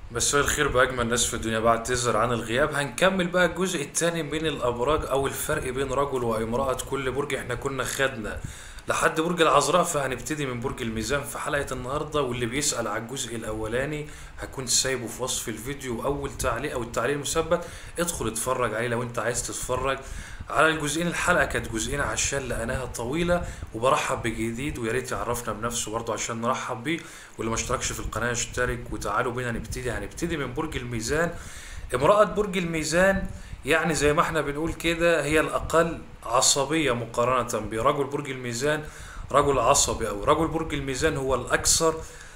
مساء الخير بأجمل ناس في الدنيا بعتذر عن الغياب هنكمل بقى الجزء التاني من الأبراج أو الفرق بين رجل وامرأة كل برج احنا كنا خدنا لحد برج العذراء فهنبتدي من برج الميزان في حلقة النهاردة واللي بيسأل على الجزء الأولاني هكون سايبه في وصف الفيديو أول تعليق أو التعليق المثبت ادخل اتفرج عليه لو انت عايز تتفرج على الجزئين الحلقة كانت جزئين عشان لقيناها طويلة وبرحب بجديد ويا ريت يعرفنا بنفسه برضه عشان نرحب بيه واللي ما اشتركش في القناة يشترك وتعالوا بينا نبتدي هنبتدي من برج الميزان امرأة برج الميزان يعني زي ما احنا بنقول كده هي الأقل عصبية مقارنة برجل برج الميزان رجل عصبي أو رجل برج الميزان هو الأكثر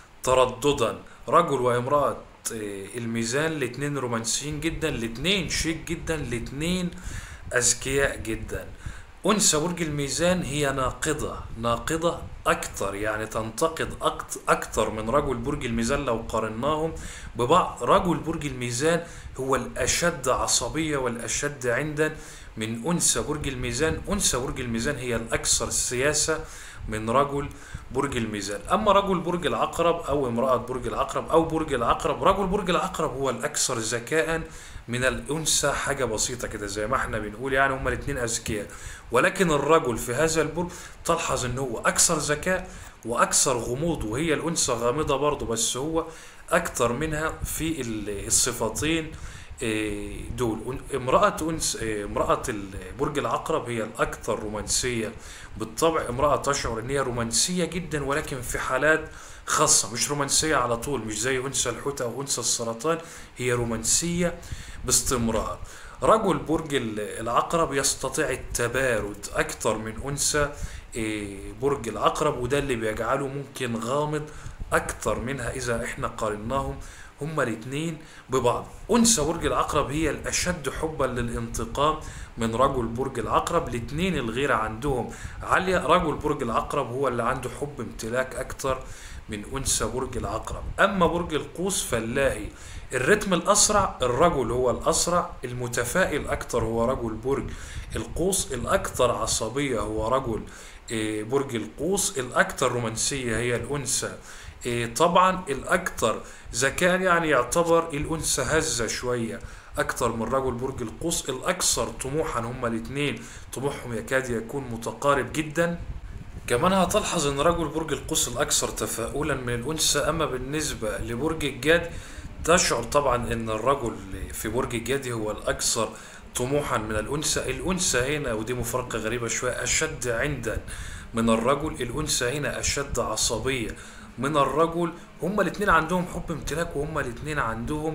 ترددا رجل وامرأة آه، الميزان الاتنين رومانسيين جدا الاتنين شيك جدا الاتنين أذكياء جدا أنثى برج الميزان هي ناقضة ناقضة أكتر يعني تنتقد أكت- أكتر من رجل برج الميزان لو قارناهم ببعض رجل برج الميزان هو الأشد عصبية والأشد عندا من أنثى برج الميزان أنثى برج الميزان هي الأكثر سياسة من رجل برج الميزان أما رجل برج العقرب أو امرأة برج العقرب أو برج العقرب رجل برج العقرب هو الأكثر ذكاء من الأنثى حاجة بسيطة كده زي ما احنا بنقول يعني هما الاتنين أذكياء ولكن الرجل في هذا البرج تلحظ ان هو أكثر ذكاء وأكثر غموض وهي الأنثى غامضة برضه بس هو أكتر منها في ال- الصفتين إيه، دول امرأة أنس إيه، امرأة ال- برج العقرب هي الأكثر رومانسية بالطبع امرأة تشعر إن هي رومانسية جدا ولكن في حالات خاصة مش رومانسية على طول مش زي أنثى الحوت أو أنثى السرطان هي رومانسية باستمرار رجل برج ال- العقرب يستطيع التبارد أكثر من أنثى إيه، برج العقرب وده اللي بيجعله ممكن غامض أكثر منها إذا إحنا قارناهم هما الاتنين ببعض أنثى برج العقرب هي الأشد حبا للانتقام من رجل برج العقرب الاتنين الغيرة عندهم عالية رجل برج العقرب هو اللي عنده حب امتلاك أكتر من أنثى برج العقرب أما برج القوس فلاهي الرتم الأسرع الرجل هو الأسرع المتفائل أكتر هو رجل برج القوس الأكثر عصبية هو رجل إيه، برج القوس الأكثر رومانسية هي الأنثى إيه، طبعا الأكثر ذكاء يعني يعتبر الأنثى هزة شوية أكتر من رجل برج القوس الأكثر طموحا هما الاتنين طموحهم يكاد يكون متقارب جدا كمان هتلحظ ان رجل برج القوس الاكثر تفاؤلا من الانثى اما بالنسبه لبرج الجدي تشعر طبعا ان الرجل في برج الجدي هو الاكثر طموحا من الانثى الانثى هنا ودي مفارقه غريبه شويه اشد عندا من الرجل الانثى هنا اشد عصبيه من الرجل هما الاثنين عندهم حب امتلاك وهما الاثنين عندهم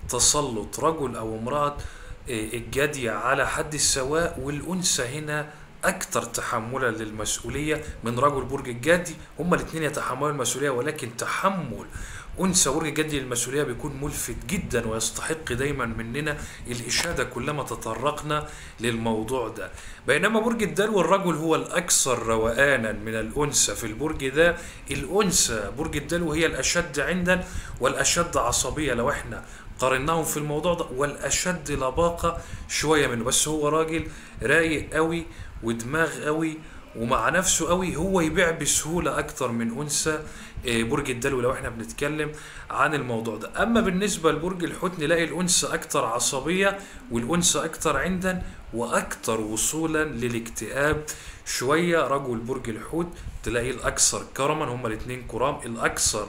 تسلط رجل او امراه إيه، الجدي على حد السواء والانثى هنا اكثر تحملا للمسؤوليه من رجل برج الجدي هما الاثنين يتحملوا المسؤوليه ولكن تحمل انثى برج الجدي للمسؤوليه بيكون ملفت جدا ويستحق دايما مننا الاشاده كلما تطرقنا للموضوع ده بينما برج الدلو الرجل هو الاكثر روقانا من الانثى في البرج ده الانثى برج الدلو هي الاشد عندا والاشد عصبيه لو احنا قارناهم في الموضوع ده والاشد لباقه شويه منه بس هو راجل رايق قوي ودماغ قوي ومع نفسه قوي هو يبيع بسهوله اكتر من انثى آه، برج الدلو لو احنا بنتكلم عن الموضوع ده اما بالنسبه لبرج الحوت نلاقي الانثى اكتر عصبيه والانثى اكتر عندا واكتر وصولا للاكتئاب شويه رجل برج الحوت تلاقيه الاكثر كرما هما الاثنين كرام الاكثر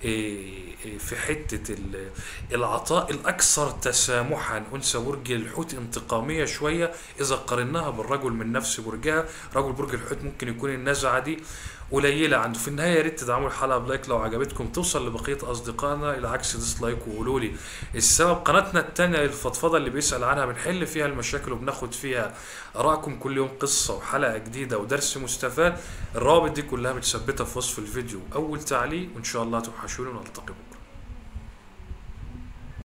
إيه، إيه، في حتة ال- العطاء الأكثر تسامحا أنثى برج الحوت انتقامية شوية إذا قارناها بالرجل من نفس برجها رجل برج الحوت ممكن يكون النزعة دي قليلة عنده في النهاية يا ريت تدعموا الحلقة بلايك لو عجبتكم توصل لبقية أصدقائنا العكس ديسلايك وقولوا لي السبب قناتنا التانية الفضفضة اللي بيسأل عنها بنحل فيها المشاكل وبناخد فيها آرائكم كل يوم قصة وحلقة جديدة ودرس مستفاد الروابط دي كلها متثبتة في وصف الفيديو أول تعليق وإن شاء الله توحشوني ونلتقي بكم